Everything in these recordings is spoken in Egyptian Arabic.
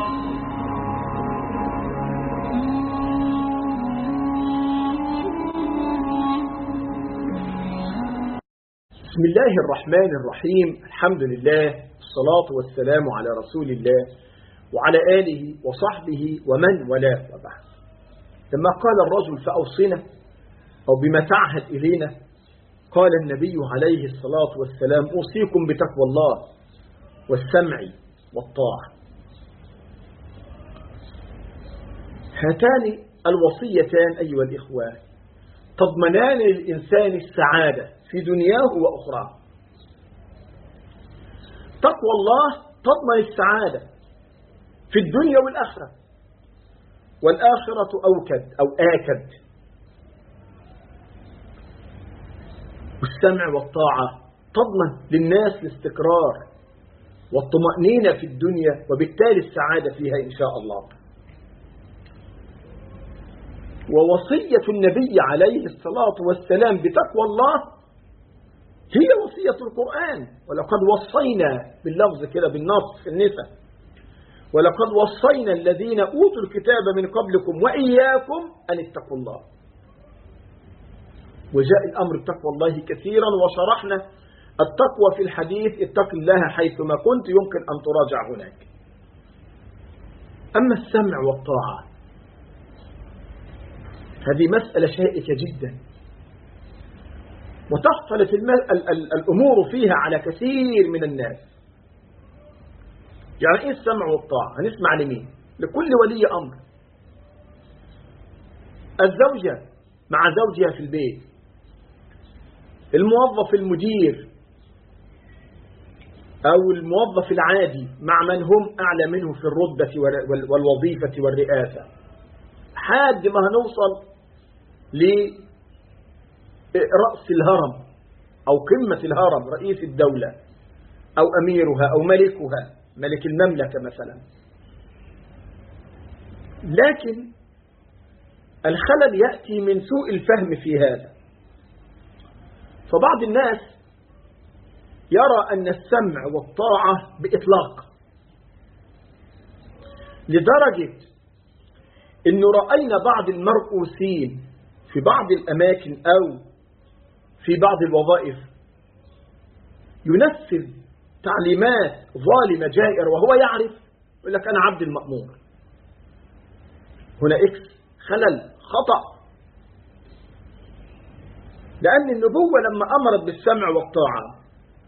بسم الله الرحمن الرحيم الحمد لله الصلاة والسلام على رسول الله وعلى آله وصحبه ومن والاه وبعد لما قال الرجل فأوصنا أو بما تعهد إلينا قال النبي عليه الصلاة والسلام أوصيكم بتقوى الله والسمع والطاعة هاتان الوصيتان أيها الإخوة تضمنان للإنسان السعادة في دنياه وأخراه تقوى الله تضمن السعادة في الدنيا والآخرة والآخرة أوكد أو آكد والسمع والطاعة تضمن للناس الاستقرار والطمأنينة في الدنيا وبالتالي السعادة فيها إن شاء الله ووصية النبي عليه الصلاة والسلام بتقوى الله هي وصية القرآن ولقد وصينا باللفظ كده بالنص في النساء ولقد وصينا الذين أوتوا الكتاب من قبلكم وإياكم أن اتقوا الله وجاء الأمر بتقوى الله كثيرا وشرحنا التقوى في الحديث اتق الله حيثما كنت يمكن أن تراجع هناك أما السمع والطاعة هذه مسألة شائكة جدا وتختلف الأمور فيها على كثير من الناس يعني إيه السمع والطاعة هنسمع لمين لكل ولي أمر الزوجة مع زوجها في البيت الموظف المدير أو الموظف العادي مع من هم أعلى منه في الرتبة والوظيفة والرئاسة حد ما هنوصل لرأس الهرم أو قمة الهرم رئيس الدولة أو أميرها أو ملكها ملك المملكة مثلا لكن الخلل يأتي من سوء الفهم في هذا فبعض الناس يرى أن السمع والطاعة بإطلاق لدرجة أنه رأينا بعض المرؤوسين في بعض الأماكن أو في بعض الوظائف ينفذ تعليمات ظالمة جائرة وهو يعرف يقول لك أنا عبد المأمور هنا إكس خلل خطأ لأن النبوة لما أمرت بالسمع والطاعة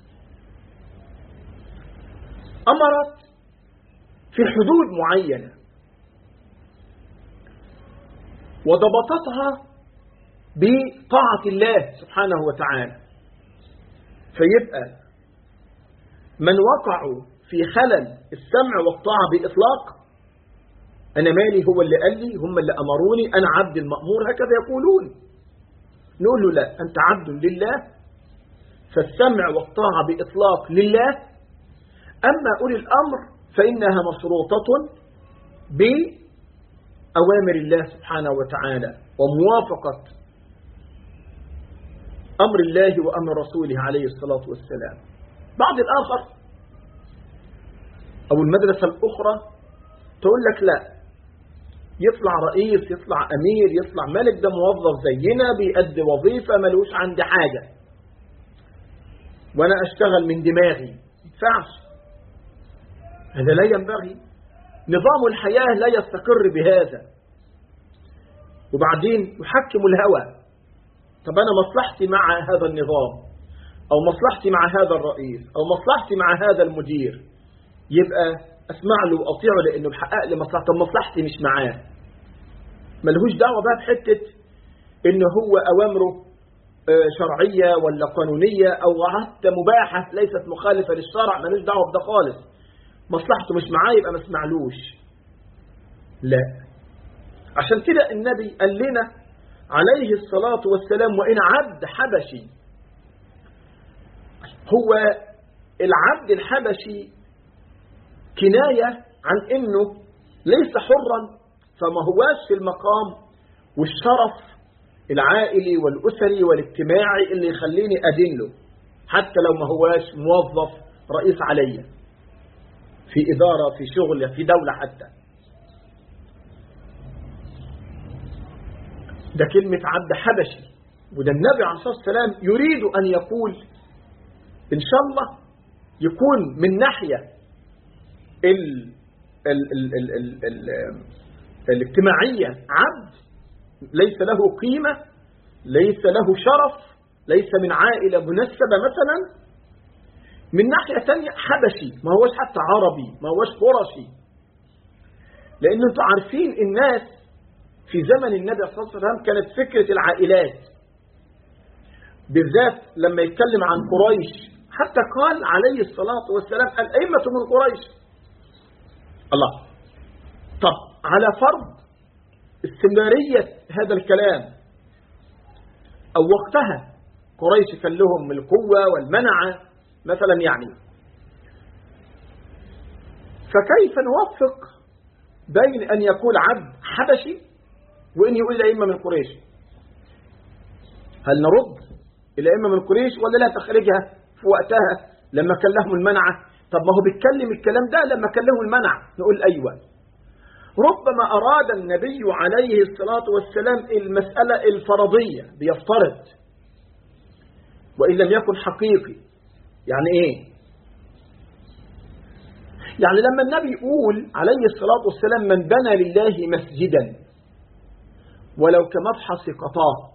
أمرت في حدود معينة وضبطتها بطاعة الله سبحانه وتعالى فيبقى من وقعوا في خلل السمع والطاعة بإطلاق أنا مالي هو اللي قال لي هم اللي أمروني أنا عبد المأمور هكذا يقولون نقول له لا أنت عبد لله فالسمع والطاعة بإطلاق لله أما أولي الأمر فإنها مشروطة بأوامر الله سبحانه وتعالى وموافقة أمر الله وأمر رسوله عليه الصلاة والسلام بعض الآخر أو المدرسة الأخرى تقول لك لا يطلع رئيس يطلع أمير يطلع ملك ده موظف زينا بيأدي وظيفة ملوش عندي حاجة وأنا أشتغل من دماغي ينفعش هذا لا ينبغي نظام الحياة لا يستقر بهذا وبعدين يحكم الهوى طب أنا مصلحتي مع هذا النظام أو مصلحتي مع هذا الرئيس أو مصلحتي مع هذا المدير يبقى أسمع له وأطيعه لأنه بحقق لي مصلحتي طب مصلحتي مش معاه ملهوش دعوة بقى بحتة إن هو أوامره شرعية ولا قانونية أو حتى مباحة ليست مخالفة للشرع ملوش دعوة بده خالص مصلحته مش معاه يبقى ما اسمعلوش لا عشان كده النبي قال لنا عليه الصلاة والسلام وإن عبد حبشي هو العبد الحبشي كناية عن إنه ليس حرا فما هواش في المقام والشرف العائلي والأسري والاجتماعي اللي يخليني أدين له حتى لو ما هواش موظف رئيس عليا في إدارة في شغل في دولة حتى ده كلمة عبد حبشي وده النبي عليه الصلاة والسلام يريد أن يقول إن شاء الله يكون من ناحية ال ال ال ال ال ال الاجتماعية عبد ليس له قيمة ليس له شرف ليس من عائلة منسبة مثلا من ناحية ثانية حبشي ما هوش حتى عربي ما هوش قرشي لأن انتم عارفين الناس في زمن النبي صلى الله عليه وسلم كانت فكرة العائلات بالذات لما يتكلم عن قريش حتى قال عليه الصلاة والسلام الأئمة من قريش الله طب على فرض استمرارية هذا الكلام أو وقتها قريش كان لهم القوة والمنعة مثلا يعني فكيف نوفق بين أن يقول عبد حبشي وإن يقول الأئمة من قريش هل نرد الأئمة من قريش ولا لا تخرجها في وقتها لما كان لهم المنعة طب ما هو بيتكلم الكلام ده لما كان لهم المنع نقول أيوة ربما أراد النبي عليه الصلاة والسلام المسألة الفرضية بيفترض وإن لم يكن حقيقي يعني إيه يعني لما النبي يقول عليه الصلاة والسلام من بنى لله مسجدا ولو كمفحص قطاه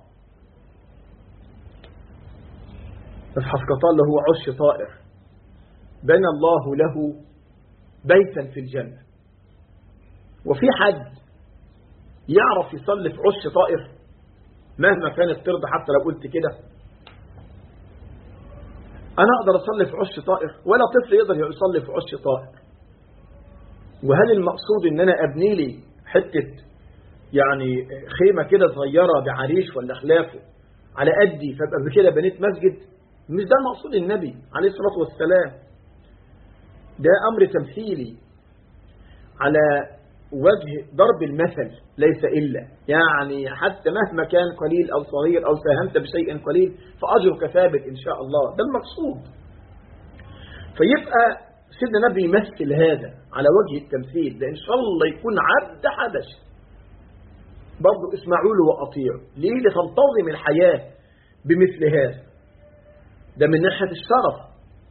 مفحص قطاه اللي هو عش طائر بنى الله له بيتا في الجنة وفي حد يعرف يصلي في عش طائر مهما كانت ترضى حتى لو قلت كده أنا أقدر أصلي في عش طائر ولا طفل يقدر يصلي في عش طائر وهل المقصود ان انا ابني لي حتة يعني خيمة كده صغيرة بعريش ولا خلافه على قدي فابقى بكده بنيت مسجد مش ده مقصود النبي عليه الصلاة والسلام ده امر تمثيلي على وجه ضرب المثل ليس إلا يعني حتى مهما كان قليل أو صغير أو ساهمت بشيء قليل فأجرك ثابت إن شاء الله ده المقصود فيبقى سيدنا النبي يمثل هذا على وجه التمثيل لأن شاء الله يكون عبد حبش برضه اسمعوا له وأطيعوا ليه لتنتظم الحياة بمثل هذا ده من ناحية الشرف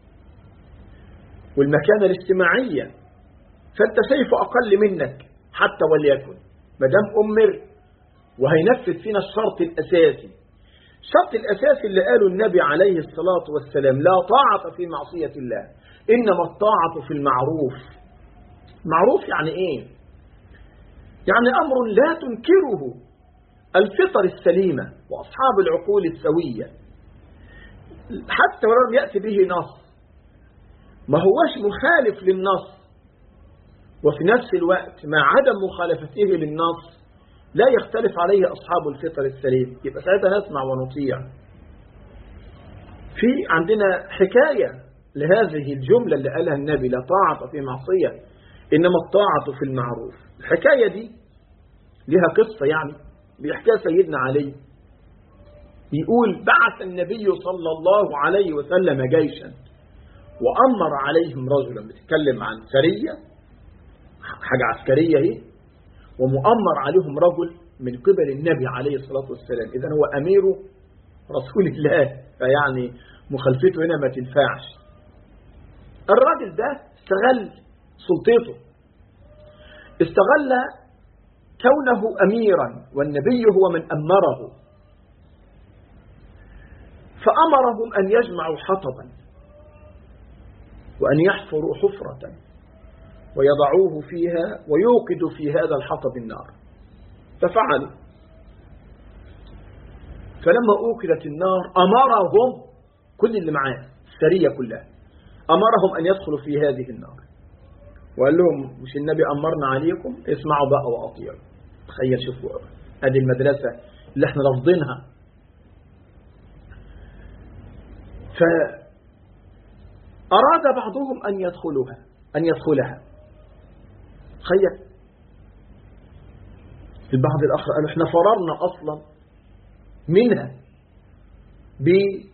والمكانة الاجتماعية فأنت شايف أقل منك حتى وليكن ما دام أمر وهينفذ فينا الشرط الأساسي الشرط الأساسي اللي قاله النبي عليه الصلاة والسلام لا طاعة في معصية الله إنما الطاعة في المعروف معروف يعني إيه يعني أمر لا تنكره الفطر السليمة وأصحاب العقول السوية حتى ولو لم يأتي به نص ما هوش مخالف للنص وفي نفس الوقت مع عدم مخالفته للنص لا يختلف عليه أصحاب الفطر السليم يبقى ساعتها نسمع ونطيع في عندنا حكاية لهذه الجملة اللي قالها النبي لا طاعة في معصية إنما الطاعة في المعروف الحكاية دي لها قصة يعني بيحكيها سيدنا علي يقول بعث النبي صلى الله عليه وسلم جيشا وأمر عليهم رجلا بتتكلم عن سرية حاجة عسكرية هي ومؤمر عليهم رجل من قبل النبي عليه الصلاة والسلام إذا هو أمير رسول الله فيعني مخالفته هنا ما تنفعش الراجل ده استغل سلطته استغل كونه أميرا والنبي هو من أمره فأمرهم أن يجمعوا حطبا وأن يحفروا حفرة ويضعوه فيها ويوقد في هذا الحطب النار ففعلوا فلما أوقدت النار أمرهم كل اللي معاه السرية كلها أمرهم أن يدخلوا في هذه النار وقال لهم مش النبي أمرنا عليكم اسمعوا بقى وأطيعوا تخيل شوفوا هذه المدرسة اللي احنا رافضينها فأراد بعضهم أن يدخلوها أن يدخلها تخيل البعض الآخر قالوا احنا فررنا أصلا منها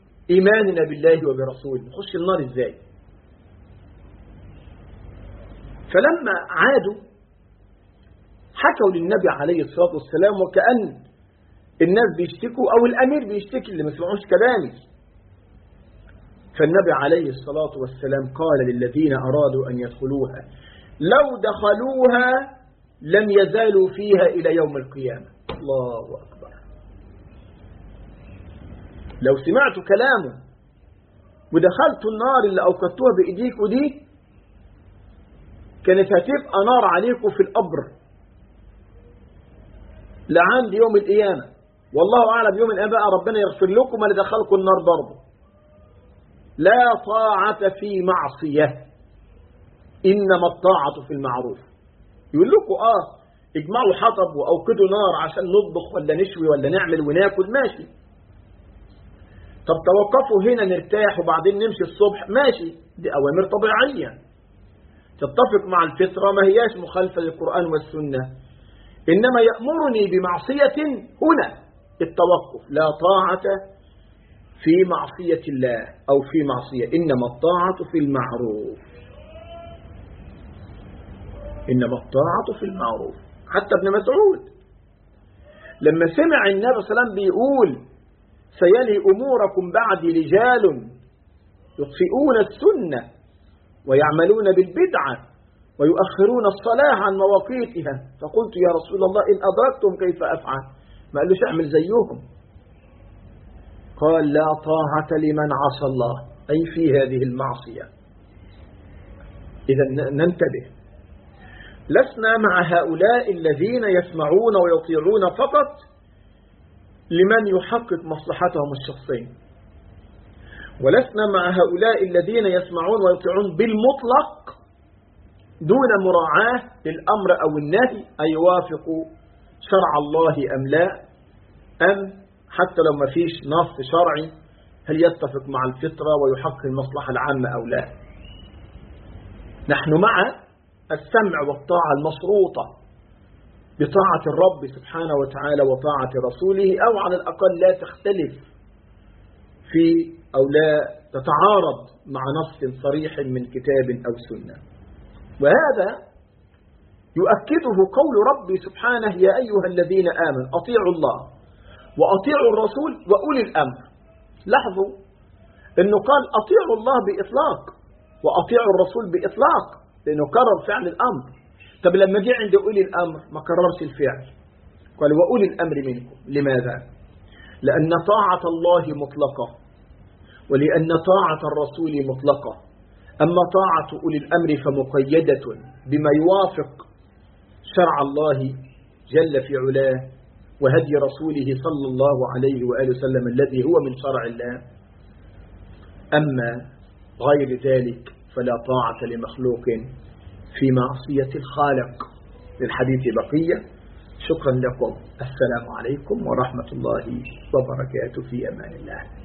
بإيماننا بالله وبرسوله نخش النار ازاي فلما عادوا حكوا للنبي عليه الصلاة والسلام وكأن الناس بيشتكوا أو الأمير بيشتكي اللي ما سمعوش كلامي فالنبي عليه الصلاة والسلام قال للذين أرادوا أن يدخلوها لو دخلوها لم يزالوا فيها إلى يوم القيامة الله أكبر لو سمعت كلامه ودخلت النار اللي أوقدتوها بإيديك ودي كانت هتبقى نار عليكم في القبر لعند يوم القيامة والله أعلم يوم القيامة بقى ربنا يغفر لكم اللي دخلكم النار برضه لا طاعة في معصية إنما الطاعة في المعروف يقول لكم آه اجمعوا حطب وأوقدوا نار عشان نطبخ ولا نشوي ولا نعمل وناكل ماشي طب توقفوا هنا نرتاح وبعدين نمشي الصبح ماشي دي أوامر طبيعية تتفق مع الفطرة ما هياش مخالفة للقرآن والسنة إنما يأمرني بمعصية هنا التوقف لا طاعة في معصية الله أو في معصية إنما الطاعة في المعروف إنما الطاعة في المعروف حتى ابن مسعود لما سمع النبي صلى الله عليه وسلم بيقول سيلي أموركم بعد رجال يطفئون السنة ويعملون بالبدعة ويؤخرون الصلاة عن مواقيتها فقلت يا رسول الله إن أدركتم كيف أفعل ما قالوش أعمل زيهم قال لا طاعة لمن عصى الله أي في هذه المعصية إذا ننتبه لسنا مع هؤلاء الذين يسمعون ويطيعون فقط لمن يحقق مصلحتهم الشخصية ولسنا مع هؤلاء الذين يسمعون ويطيعون بالمطلق دون مراعاة للأمر أو النهي أن يوافقوا شرع الله أم لا أم حتى لو ما فيش نص شرعي هل يتفق مع الفطرة ويحقق المصلحة العامة أو لا نحن مع السمع والطاعة المشروطة بطاعة الرب سبحانه وتعالى وطاعة رسوله أو على الأقل لا تختلف في أو لا تتعارض مع نص صريح من كتاب أو سنة وهذا يؤكده قول ربي سبحانه يا أيها الذين آمنوا أطيعوا الله وأطيعوا الرسول وأولي الأمر لاحظوا أنه قال أطيعوا الله بإطلاق وأطيعوا الرسول بإطلاق لأنه كرر فعل الأمر طب لما جه عند أولي الأمر ما كررش الفعل قال وأولي الأمر منكم لماذا لأن طاعة الله مطلقة ولأن طاعة الرسول مطلقة أما طاعة أولي الأمر فمقيدة بما يوافق شرع الله جل في علاه وهدي رسوله صلى الله عليه وآله وسلم الذي هو من شرع الله أما غير ذلك فلا طاعة لمخلوق في معصية الخالق للحديث بقية شكرا لكم السلام عليكم ورحمة الله وبركاته في أمان الله